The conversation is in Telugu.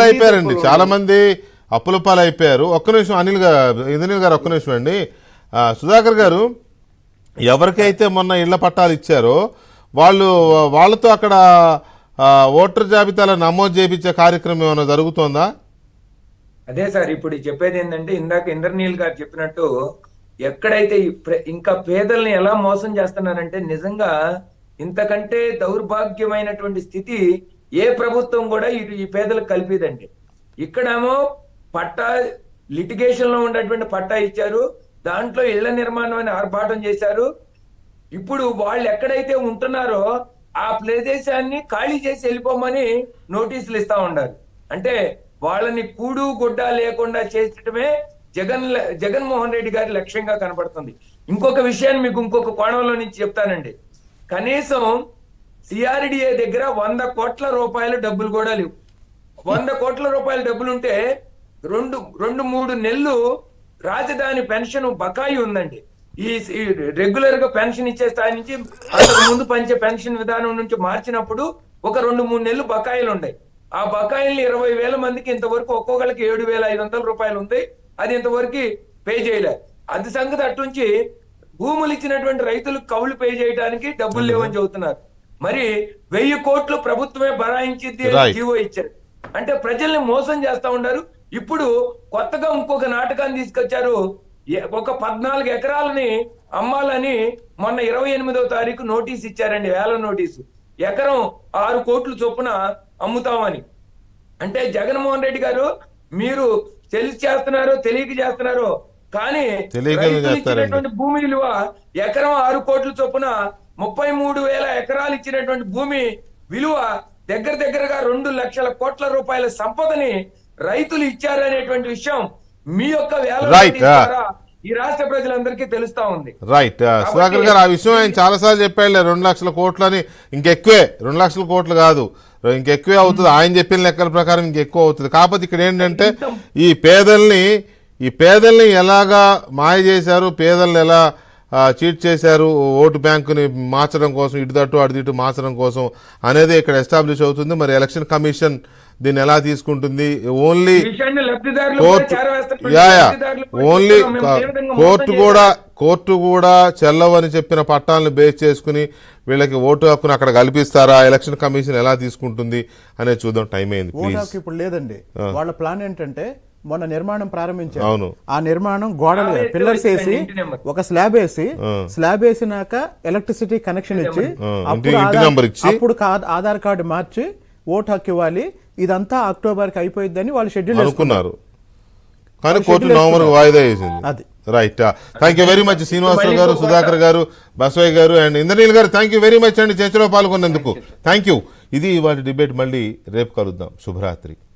పాలు అయిపోయారండి చాలా మంది అప్పుల పాలు అయిపోయారు ఒక్క నిమిషం అనిల్ గారు ఇంద్రనీల్ గారు ఒక్క నిమిషం అండి ఆ, సుధాకర్ గారు ఎవరికైతే మొన్న ఇళ్ల పట్టాలు ఇచ్చారో వాళ్ళు వాళ్ళతో అక్కడ ఆ, ఓటర్ జాబితాలో నమోదు చేయించే కార్యక్రమం ఏమైనా జరుగుతోందా అదే సార్ ఇప్పుడు చెప్పేది ఏంటంటే ఇందాక ఇంద్రనీల్ గారు చెప్పినట్టు ఎక్కడైతే ఈ ప్ర- ఇంకా పేదల్ని ఎలా మోసం చేస్తున్నారంటే నిజంగా ఇంతకంటే దౌర్భాగ్యమైనటువంటి స్థితి ఏ ప్రభుత్వం కూడా ఈ ఈ పేదలకు కలిపిదండి ఇక్కడేమో పట్టా లిటిగేషన్ లో ఉన్నటువంటి పట్టా ఇచ్చారు దాంట్లో ఇళ్ల నిర్మాణం అని ఆర్భాటం చేశారు ఇప్పుడు వాళ్ళు ఎక్కడైతే ఉంటున్నారో ఆ ప్రదేశాన్ని ఖాళీ చేసి వెళ్ళిపోమని నోటీసులు ఇస్తా ఉన్నారు అంటే వాళ్ళని కూడు గుడ్డ లేకుండా చేసటమే జగన్ జగన్మోహన్ రెడ్డి గారి లక్ష్యంగా కనపడుతుంది ఇంకొక విషయాన్ని మీకు ఇంకొక కోణంలో నుంచి చెప్తానండి కనీసం సిఆర్డిఏ దగ్గర వంద కోట్ల రూపాయల డబ్బులు కూడా లేవు వంద కోట్ల రూపాయల డబ్బులు ఉంటే రెండు రెండు మూడు నెలలు రాజధాని పెన్షన్ బకాయి ఉందండి ఈ ఈ రెగ్యులర్ గా పెన్షన్ ఇచ్చే స్థాయి నుంచి అంతకు ముందు పంచే పెన్షన్ విధానం నుంచి మార్చినప్పుడు ఒక రెండు మూడు నెలలు బకాయిలు ఉన్నాయి ఆ బకాయిల్ని ఇరవై వేల మందికి ఇంతవరకు ఒక్కొక్కరికి ఏడు వేల ఐదు వందల రూపాయలు ఉంది అది ఇంతవరకు పే చేయలే అది సంగతి అట్టుంచి భూములు ఇచ్చినటువంటి రైతులకు కౌలు పే చేయడానికి డబ్బులు లేవని చెబుతున్నారు మరి వెయ్యి కోట్లు ప్రభుత్వమే బరాయించింది అని Right. జీవో ఇచ్చారు అంటే ప్రజల్ని మోసం చేస్తా ఉన్నారు ఇప్పుడు కొత్తగా ఇంకొక నాటకాన్ని తీసుకొచ్చారు ఏ- ఒక పద్నాలుగు ఎకరాలని అమ్మాలని మొన్న ఇరవై ఎనిమిదో తారీఖు నోటీస్ ఇచ్చారండి వేల నోటీసు ఎకరం ఆరు కోట్లు చొప్పున అమ్ముతామని అంటే జగన్మోహన్ రెడ్డి గారు మీరు తెలిసి చేస్తున్నారో తెలియక చేస్తున్నారో కానీ తెలియక రైతులు చేస్తారండి. ఇచ్చినటువంటి భూమి విలువ ఎకరం ఆరు కోట్ల చొప్పున ముప్పై మూడు వేల ఎకరాలు ఇచ్చినటువంటి భూమి విలువ దగ్గర దగ్గరగా రెండు లక్షల కోట్ల రూపాయల సంపదని రైతులు ఇచ్చారనేటువంటి విషయం మీ యొక్క వేల Right, నోటీస్ ah. ద్వారా ఈ రాష్ట్ర ప్రజలందరికీ తెలుస్తా ఉంది రైట్ ఆ, సుధాకర్ గారు ఆ విషయం ఆయన చాలాసార్లు చెప్పాడులే రెండు లక్షల కోట్లు అని ఇంకెక్కువే రెండు లక్షల కోట్లు కాదు ఇంకెక్కువే అవుతుంది ఆయన చెప్పిన లెక్కల ప్రకారం ఇంకెక్కువ అవుతుంది కాకపోతే ఇక్కడ ఏంటంటే ఈ పేదల్ని ఈ పేదల్ని ఎలాగా మాయ చేశారు పేదల్ని ఎలా ఆ, చీట్ చేశారు ఓటు బ్యాంకుని మార్చడం కోసం ఇటు తట్టు అటు ఇటు మార్చడం కోసం అనేది ఇక్కడ ఎస్టాబ్లిష్ అవుతుంది మరి ఎలక్షన్ కమిషన్ దీన్ని ఎలా తీసుకుంటుంది ఓన్లీ ఈ విషయాన్ని లబ్ధిదారులు కూడా కోర్టు చేరవేస్తున్నటువంటి యా యా లబ్ధిదారులు కూడా ఓన్లీ చెప్తున్నాం, మేము ఏ విధంగా మోసం కోర్టు చేశాం. కూడా కోర్టు కూడా చెల్లవని చెప్పిన పట్టాలను బేస్ చేసుకుని వీళ్ళకి ఓటు హక్కును అక్కడ కల్పిస్తారా ఎలక్షన్ కమిషన్ ఎలా తీసుకుంటుంది అనేది చూద్దాం టైం అయింది ప్లీజ్ ఓటాకు ఇప్పుడు లేదండి వాళ్ళ ప్లాన్ ఏంటంటే మొన్న నిర్మాణం ప్రారంభించారు అవును. ఆ నిర్మాణం గోడలు ఆ, పిల్లర్స్ వేసి వేసి ఇంటి నెంబర్. ఒక స్లాబ్ వేసి స్లాబ్ వేసినాక ఎలక్ట్రిసిటీ కనెక్షన్ ఇచ్చి ఆ, అప్పుడు ఇంటి- ఇంటి ఆధార్- నెంబర్ ఇచ్చి. అప్పుడు కా- ఆధార్ కార్డు మార్చి ఓటు హక్కు ఇవ్వాలి ఇదంతా అక్టోబర్ కి అయిపోయిద్దని వాళ్ళు షెడ్యూల్ అనుకున్నారు కానీ వాళ్ళు కోర్టు schedule నవంబర్ వాయిదా వేసింది అది. Right thank you very much Srinivasa Rao గారు సుధాకర్ గారు బసవయ్య గారు అండ్ ఇంద్రనీల్ గారు థ్యాంక్ యూ వెరీ మచ్ అండి చర్చలో పాల్గొన్నందుకు థ్యాంక్ యూ ఇది వాటి డిబేట్ మళ్ళీ రేపు కలుద్దాం శుభరాత్రి